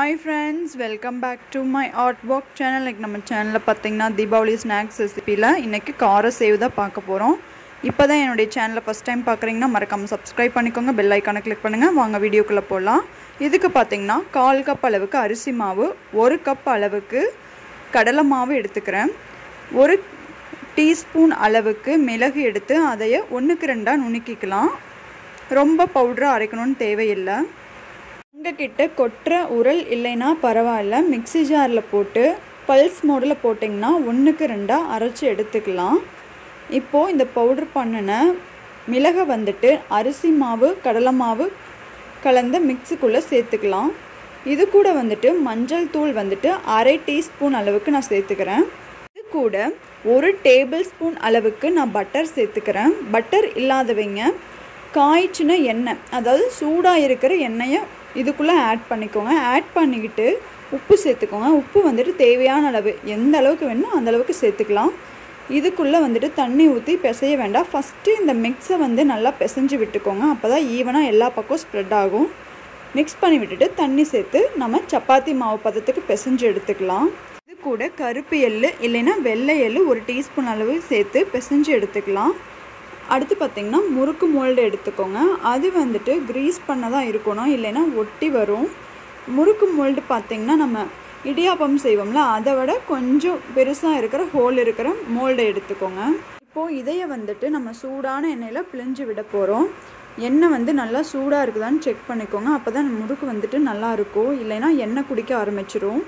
hi friends welcome back to my art பாக் channel like நம்ம சேனலில் பார்த்தீங்கன்னா தீபாவளி ஸ்நாக்ஸ் ரெசிப்பியில் இன்றைக்கி கார சேவ் தான் பார்க்க போகிறோம் இப்போ தான் என்னுடைய சேனலை ஃபஸ்ட் டைம் பார்க்குறீங்கன்னா மறக்காமல் சப்ஸ்கிரைப் பண்ணிக்கோங்க பெல் ஐக்கானை கிளிக் பண்ணுங்கள் வாங்க வீடியோக்குள்ளே போகலாம் இதுக்கு பார்த்தீங்கன்னா கால் கப் அளவுக்கு அரிசி மாவு ஒரு கப் அளவுக்கு கடலை மாவு எடுத்துக்கிறேன் ஒரு டீஸ்பூன் அளவுக்கு மிளகு எடுத்து அதைய ஒன்றுக்கு ரெண்டாக நுணுக்கிக்கலாம் ரொம்ப பவுட்ராக அரைக்கணும்னு தேவையில்லை உங்ககிட்ட கொட்டுற உரல் இல்லைன்னா பரவாயில்ல மிக்ஸி ஜாரில் போட்டு பல்ஸ் மோடில் போட்டிங்கன்னா ஒன்றுக்கு ரெண்டாக அரைச்சி எடுத்துக்கலாம் இப்போது இந்த பவுடர் பண்ணின மிளகை வந்துட்டு அரிசி மாவு கடலை மாவு கலந்த மிக்ஸிக்குள்ளே சேர்த்துக்கலாம் இது கூட வந்துட்டு மஞ்சள் தூள் வந்துட்டு அரை டீஸ்பூன் அளவுக்கு நான் சேர்த்துக்கிறேன் இது கூட ஒரு டேபிள் ஸ்பூன் அளவுக்கு நான் பட்டர் சேர்த்துக்கிறேன் பட்டர் இல்லாதவங்க காய்ச்சின எண்ணெய் அதாவது சூடாக இருக்கிற எண்ணெயை இதுக்குள்ளே ஆட் பண்ணிக்கோங்க ஆட் பண்ணிக்கிட்டு உப்பு சேர்த்துக்கோங்க உப்பு வந்துட்டு தேவையான அளவு எந்த அளவுக்கு வேணுமோ அந்த அளவுக்கு சேர்த்துக்கலாம் இதுக்குள்ளே வந்துட்டு தண்ணி ஊற்றி பிசைய வேண்டாம் ஃபஸ்ட்டு இந்த மிக்ஸை வந்து நல்லா பிசைஞ்சு விட்டுக்கோங்க அப்போ தான் ஈவனாக எல்லா பக்கம் ஸ்ப்ரெட் ஆகும் மிக்ஸ் பண்ணி விட்டுட்டு தண்ணி சேர்த்து நம்ம சப்பாத்தி மாவு பதத்துக்கு பிசைஞ்சு எடுத்துக்கலாம் இது கூட கருப்பு எள்ளு இல்லைன்னா வெள்ளை எள்ளு ஒரு டீஸ்பூன் அளவு சேர்த்து பிசைஞ்சு எடுத்துக்கலாம் அடுத்து பார்த்திங்கன்னா முறுக்கு மோல்டு எடுத்துக்கோங்க அது வந்துட்டு க்ரீஸ் பண்ண தான் இருக்கணும் இல்லைன்னா ஒட்டி வரும் முறுக்கு மோல்டு பார்த்திங்கன்னா நம்ம இடியாப்பம் செய்வோம்ல அதை விட கொஞ்சம் பெருசாக இருக்கிற ஹோல் இருக்கிற மோல்டை எடுத்துக்கோங்க இப்போது இதையை வந்துட்டு நம்ம சூடான எண்ணெயில் பிழிஞ்சு விட போகிறோம் எண்ணெய் வந்து நல்லா சூடாக இருக்குதான்னு செக் பண்ணிக்கோங்க அப்போ தான் முறுக்கு வந்துட்டு நல்லா இருக்கும் இல்லைன்னா எண்ணெய் குடிக்க ஆரம்பிச்சிரும்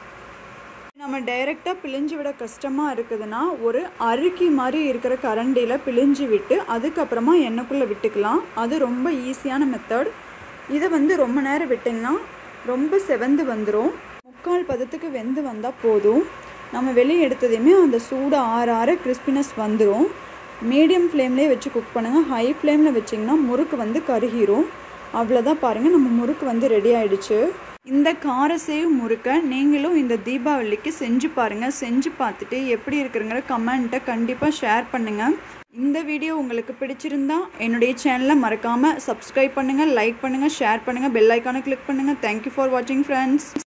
நம்ம டைரெக்டாக பிழிஞ்சு விட கஷ்டமாக இருக்குதுன்னா ஒரு அருக்கி மாதிரி இருக்கிற கரண்டியில் பிழிஞ்சு விட்டு அதுக்கப்புறமா எண்ணெய்க்குள்ளே விட்டுக்கலாம் அது ரொம்ப ஈஸியான மெத்தட் இதை வந்து ரொம்ப நேரம் விட்டிங்கன்னா ரொம்ப செவந்து வந்துடும் முக்கால் பதத்துக்கு வெந்து வந்தால் போதும் நம்ம வெளியே எடுத்ததையுமே அந்த சூடு ஆற ஆற கிறிஸ்பினஸ் வந்துடும் மீடியம் ஃப்ளேம்லேயே வச்சு குக் பண்ணுங்கள் ஹை ஃப்ளேமில் வச்சிங்கன்னா முறுக்கு வந்து கருகிரும் அவ்வளோதான் பாருங்கள் நம்ம முறுக்கு வந்து ரெடி ஆகிடுச்சு இந்த காரசேவ் முறுக்கை நீங்களும் இந்த தீபாவளிக்கு செஞ்சு பாருங்கள் செஞ்சு பார்த்துட்டு எப்படி இருக்குங்கிற கமெண்ட்டை கண்டிப்பாக ஷேர் பண்ணுங்கள் இந்த வீடியோ உங்களுக்கு பிடிச்சிருந்தா என்னுடைய சேனலை மறக்காமல் சப்ஸ்கிரைப் பண்ணுங்கள் லைக் பண்ணுங்கள் ஷேர் பண்ணுங்கள் பெல் ஐக்கானை கிளிக் பண்ணுங்கள் தேங்க்யூ ஃபார் வாட்சிங் ஃப்ரெண்ட்ஸ்